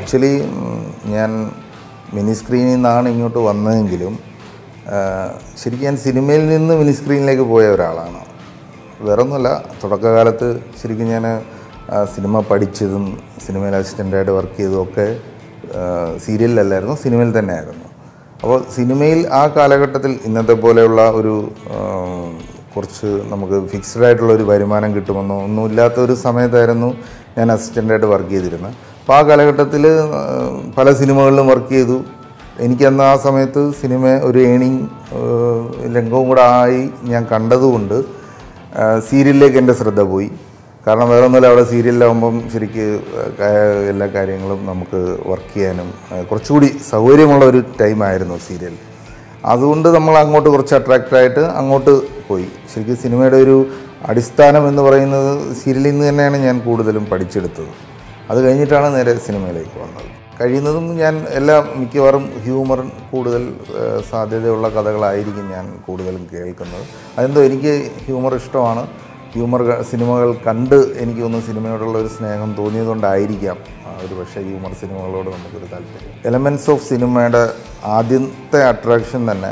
actually ഞാൻ mini സ്ക്രീനിൽ നിന്നാണ് ഇങ്ങോട്ട് വന്നതെങ്കിലും ആ, ശരിക്കും ഞാൻ സിനിമയിൽ നിന്ന് മിനി സ്ക്രീനിലേക്ക് പോയ ഒരാളാണ് വേറെ ഒന്നുമല്ല തുടക്കകാലത്ത് ശരിക്കും ഞാൻ ആ, സിനിമ പഠിച്ചതും സിനിമയിൽ അസിസ്റ്റൻ്റായിട്ട് വർക്ക് ചെയ്തതും ഒക്കെ ആ, സീരിയലിലല്ലായിരുന്നു സിനിമയിൽ തന്നെയായിരുന്നു അപ്പോൾ സിനിമയിൽ ആ കാലഘട്ടത്തിൽ ഇന്നത്തെ പോലെയുള്ള ഒരു ആ, കുറച്ച് നമുക്ക് ഫിക്സ്ഡ് ആയിട്ടുള്ള ഒരു വരുമാനം കിട്ടുമെന്നോ ഒന്നുമില്ലാത്ത ഒരു സമയത്തായിരുന്നു ഞാൻ അസിസ്റ്റൻ്റായിട്ട് വർക്ക് ചെയ്തിരുന്നത് അപ്പോൾ ആ കാലഘട്ടത്തിൽ പല സിനിമകളിലും വർക്ക് ചെയ്തു എനിക്കന്ന് ആ സമയത്ത് സിനിമ ഒരു ഏണിങ് രംഗവും കൂടെ ആയി ഞാൻ കണ്ടതുകൊണ്ട് ആ, സീരിയലിലേക്ക് എൻ്റെ ശ്രദ്ധ പോയി കാരണം വേറെ ഒന്നുമില്ല അവിടെ സീരിയലിലാവുമ്പം ശരിക്ക് ക- എല്ലാ കാര്യങ്ങളും നമുക്ക് വർക്ക് ചെയ്യാനും ആ, കുറച്ചുകൂടി സൗകര്യമുള്ള ഒരു ടൈമായിരുന്നു സീരിയൽ അതുകൊണ്ട് നമ്മൾ അങ്ങോട്ട് കുറച്ച് അട്രാക്റ്റായിട്ട് അങ്ങോട്ട് പോയി ശരിക്കും സിനിമയുടെ ഒരു അടിസ്ഥാനം എന്ന് പറയുന്നത് സീരിയലിൽ നിന്ന് തന്നെയാണ് ഞാൻ കൂടുതലും പഠിച്ചെടുത്തത് അത് കഴിഞ്ഞിട്ടാണ് നേരെ സിനിമയിലേക്ക് വന്നത് കഴിയുന്നതും ഞാൻ എല്ലാം മിക്കവാറും ഹ്യൂമർ കൂടുതൽ ആ, സാധ്യതയുള്ള കഥകളായിരിക്കും ഞാൻ കൂടുതലും കേൾക്കുന്നത് അതെന്തോ എനിക്ക് ഹ്യൂമർ ഇഷ്ടമാണ് ഹ്യൂമർ ക- സിനിമകൾ കണ്ട് എനിക്ക് തോന്നുന്നു സിനിമയോടുള്ള ഒരു സ്നേഹം തോന്നിയതുകൊണ്ടായിരിക്കാം ആ, ഒരു പക്ഷേ ഹ്യൂമർ സിനിമകളോട് നമുക്കൊരു താല്പര്യം എലമെൻറ്റ്സ് ഓഫ് സിനിമയുടെ ആദ്യത്തെ അട്രാക്ഷൻ തന്നെ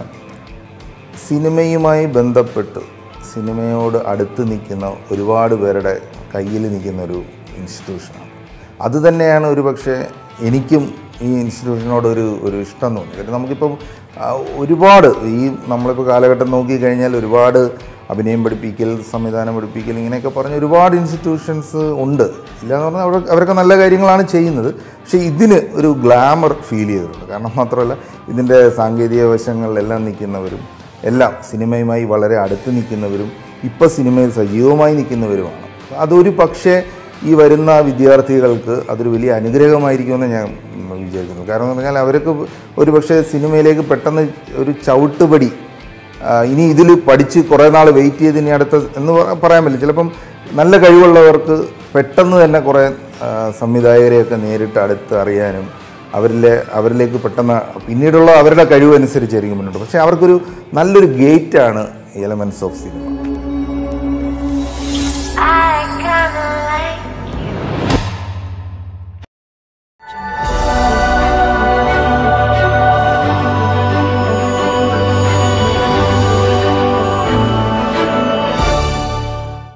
സിനിമയുമായി ബന്ധപ്പെട്ട് സിനിമയോട് അടുത്ത് നിൽക്കുന്ന ഒരുപാട് പേരുടെ കയ്യിൽ നിൽക്കുന്ന ഒരു ഇൻസ്റ്റിറ്റ്യൂഷനാണ് അത് തന്നെയാണ് ഒരു പക്ഷേ എനിക്കും ഈ ഇൻസ്റ്റിറ്റ്യൂഷനോട് ഒരു ഒരു ഇഷ്ടം തോന്നി കാരണം നമുക്കിപ്പം ആ, ഒരുപാട് ഈ നമ്മളിപ്പോൾ കാലഘട്ടം നോക്കിക്കഴിഞ്ഞാൽ ഒരുപാട് അഭിനയം പഠിപ്പിക്കൽ സംവിധാനം പഠിപ്പിക്കൽ ഇങ്ങനെയൊക്കെ പറഞ്ഞ ഒരുപാട് ഇൻസ്റ്റിറ്റ്യൂഷൻസ് ഉണ്ട് ഇല്ലയെന്ന് പറഞ്ഞാൽ അവർ അവരൊക്കെ നല്ല കാര്യങ്ങളാണ് ചെയ്യുന്നത് പക്ഷേ ഇതിന് ഒരു ഗ്ലാമർ ഫീൽ ചെയ്തിട്ടുണ്ട് കാരണം മാത്രമല്ല ഇതിൻ്റെ സാങ്കേതിക വശങ്ങളിലെല്ലാം നിൽക്കുന്നവരും എല്ലാം സിനിമയുമായി വളരെ അടുത്ത് നിൽക്കുന്നവരും ഇപ്പോൾ സിനിമയിൽ സജീവമായി നിൽക്കുന്നവരുമാണ് അതൊരു പക്ഷേ ഈ വരുന്ന വിദ്യാർത്ഥികൾക്ക് അതൊരു വലിയ അനുഗ്രഹമായിരിക്കുമെന്ന് ഞാൻ വിചാരിക്കുന്നു കാരണം എന്ന് പറഞ്ഞാൽ അവർക്ക് ഒരു പക്ഷേ സിനിമയിലേക്ക് പെട്ടെന്ന് ഒരു ചവിട്ടുപടി ആ, ഇനി ഇതിൽ പഠിച്ച് കുറേ നാൾ വെയിറ്റ് ചെയ്ത് ഇനി അടുത്ത എന്ന് പറ- പറയാൻ പറ്റില്ല ചിലപ്പം നല്ല കഴിവുള്ളവർക്ക് പെട്ടെന്ന് തന്നെ കുറേ ആ, സംവിധായകരെയൊക്കെ നേരിട്ട് അടുത്ത് അറിയാനും അവരിലെ അവരിലേക്ക് പെട്ടെന്ന് പിന്നീടുള്ള അവരുടെ കഴിവനുസരിച്ചായിരിക്കും മുന്നോട്ട് പക്ഷേ അവർക്കൊരു നല്ലൊരു ഗേറ്റാണ് എലമെൻറ്റ്സ് ഓഫ് സിനിമ I